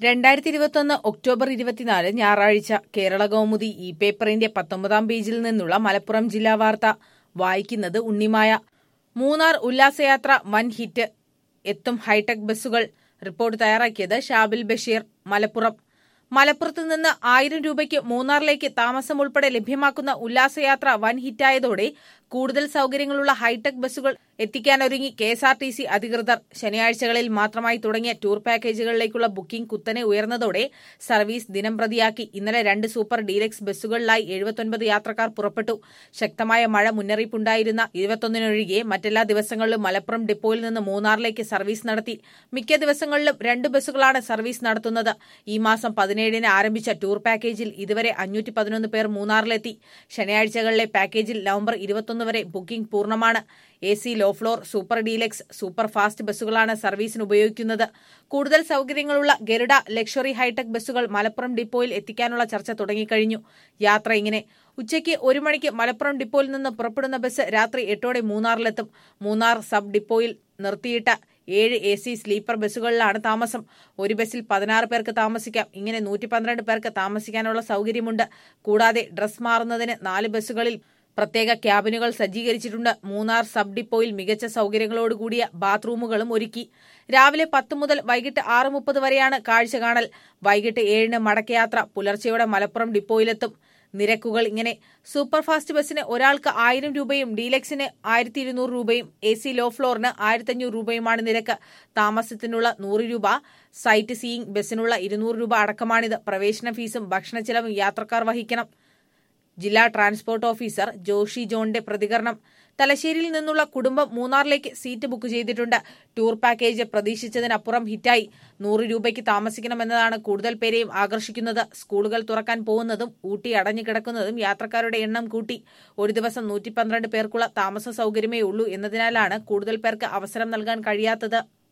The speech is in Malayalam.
രണ്ടായിരത്തി ഇരുപത്തൊന്ന് ഒക്ടോബർ ഇരുപത്തിനാല് ഞായറാഴ്ച കേരള കൗമുദി ഇ പേപ്പറിന്റെ പത്തൊമ്പതാം പേജിൽ നിന്നുള്ള മലപ്പുറം ജില്ലാ വാർത്ത വായിക്കുന്നത് ഉണ്ണിമായ മൂന്നാർ ഉല്ലാസയാത്ര വൻ ഹിറ്റ് എത്തും ഹൈടെക് ബസ്സുകൾ റിപ്പോർട്ട് തയ്യാറാക്കിയത് ഷാബിൽ ബഷീർ മലപ്പുറം മലപ്പുറത്ത് നിന്ന് ആയിരം രൂപയ്ക്ക് മൂന്നാറിലേക്ക് താമസം ഉൾപ്പെടെ ലഭ്യമാക്കുന്ന ഉല്ലാസയാത്ര വൻ ഹിറ്റായതോടെ കൂടുതൽ സൌകര്യങ്ങളുള്ള ഹൈടെക് ബസ്സുകൾ എത്തിക്കാനൊരുങ്ങി K S R T C അധികൃതർ ശനിയാഴ്ചകളിൽ മാത്രമായി തുടങ്ങിയ ടൂർ പാക്കേജുകളിലേക്കുള്ള ബുക്കിംഗ് കുത്തനെ ഉയർന്നതോടെ സർവീസ് ദിനം പ്രതിയാക്കി ഇന്നലെ രണ്ട് സൂപ്പർ ഡീലക്സ് ബസ്സുകളിലായി എഴുപത്തൊൻപത് യാത്രക്കാർ പുറപ്പെട്ടു ശക്തമായ മഴ മുന്നറിയിപ്പുണ്ടായിരുന്ന ഇരുപത്തൊന്നിനൊഴികെ മറ്റെല്ലാ ദിവസങ്ങളിലും മലപ്പുറം ഡിപ്പോയിൽ നിന്ന് മൂന്നാറിലേക്ക് സർവീസ് നടത്തി മിക്ക ദിവസങ്ങളിലും രണ്ട് ബസ്സുകളാണ് സർവീസ് നടത്തുന്നത് ഈ മാസം പതിനേഴിന് ആരംഭിച്ച ടൂർ പാക്കേജിൽ ഇതുവരെ അഞ്ഞൂറ്റി പതിനൊന്ന് പേർ മൂന്നാറിലെത്തി ശനിയാഴ്ചകളിലെ പാക്കേജിൽ നവംബർ ഇരുപത്തൊന്ന് വരെ ബുക്കിംഗ് പൂർണ്ണമാണ് A C low floor super deluxe super fast ബസ്സുകളാണ് സർവീസിന് ഉപയോഗിക്കുന്നത് കൂടുതൽ സൌകര്യങ്ങളുള്ള ഗരുഡ ലക്ഷറി ഹൈടെക് ബസ്സുകൾ മലപ്പുറം ഡിപ്പോയിൽ എത്തിക്കാനുള്ള ചർച്ച തുടങ്ങിക്കഴിഞ്ഞു യാത്ര ഇങ്ങനെ ഉച്ചയ്ക്ക് ഒരു മണിക്ക് മലപ്പുറം ഡിപ്പോയിൽ നിന്ന് പുറപ്പെടുന്ന ബസ് രാത്രി എട്ടോടെ മൂന്നാറിലെത്തും മൂന്നാർ സബ് ഡിപ്പോയിൽ നിർത്തിയിട്ട ഏഴ് എ സി സ്ലീപ്പർ ബസ്സുകളിലാണ് താമസം ഒരു ബസ്സിൽ പതിനാറ് പേർക്ക് താമസിക്കാം ഇങ്ങനെ നൂറ്റി പന്ത്രണ്ട് പേർക്ക് താമസിക്കാനുള്ള സൌകര്യമുണ്ട് കൂടാതെ ഡ്രസ് മാറുന്നതിന് നാല് ബസ്സുകളിൽ പ്രത്യേക ക്യാബിനുകൾ സജ്ജീകരിച്ചിട്ടുണ്ട് മൂന്നാർ സബ് ഡിപ്പോയിൽ മികച്ച സൌകര്യങ്ങളോടുകൂടിയ ബാത്റൂമുകളും ഒരുക്കി രാവിലെ പത്ത് മുതൽ വൈകിട്ട് ആറ് മുപ്പത് വരെയാണ് കാഴ്ച കാണൽ വൈകിട്ട് ഏഴിന് മടക്കയാത്ര പുലർച്ചെയോടെ മലപ്പുറം ഡിപ്പോയിലെത്തും നിരക്കുകൾ ഇങ്ങനെ സൂപ്പർ ഫാസ്റ്റ് ബസ്സിന് ഒരാൾക്ക് ആയിരം രൂപയും ഡീലക്സിന് ആയിരത്തി ഇരുന്നൂറ് രൂപയും എ സി ലോ ഫ്ലോറിന് ആയിരത്തഞ്ഞൂറ് രൂപയുമാണ് നിരക്ക് താമസത്തിനുള്ള നൂറ് രൂപ സൈറ്റ് സീയിങ് ബസ്സിനുള്ള ഇരുന്നൂറ് രൂപ അടക്കമാണിത് പ്രവേശന ഫീസും ഭക്ഷണച്ചിലവും യാത്രക്കാർ വഹിക്കണം ജില്ലാ ട്രാൻസ്പോർട്ട് ഓഫീസർ ജോഷി ജോണിന്റെ പ്രതികരണം തലശ്ശേരിയിൽ നിന്നുള്ള കുടുംബം മൂന്നാറിലേക്ക് സീറ്റ് ബുക്ക് ചെയ്തിട്ടുണ്ട് ടൂർ പാക്കേജ് പ്രതീക്ഷിച്ചതിനപ്പുറം ഹിറ്റായി നൂറ് രൂപയ്ക്ക് താമസിക്കണമെന്നതാണ് കൂടുതൽ പേരെയും ആകർഷിക്കുന്നത് സ്കൂളുകൾ തുറക്കാൻ പോകുന്നതും ഊട്ടി അടഞ്ഞു കിടക്കുന്നതും യാത്രക്കാരുടെ എണ്ണം കൂട്ടി ഒരു ദിവസം നൂറ്റി പേർക്കുള്ള താമസ സൌകര്യമേ ഉള്ളൂ എന്നതിനാലാണ് കൂടുതൽ പേർക്ക് അവസരം നൽകാൻ കഴിയാത്തത്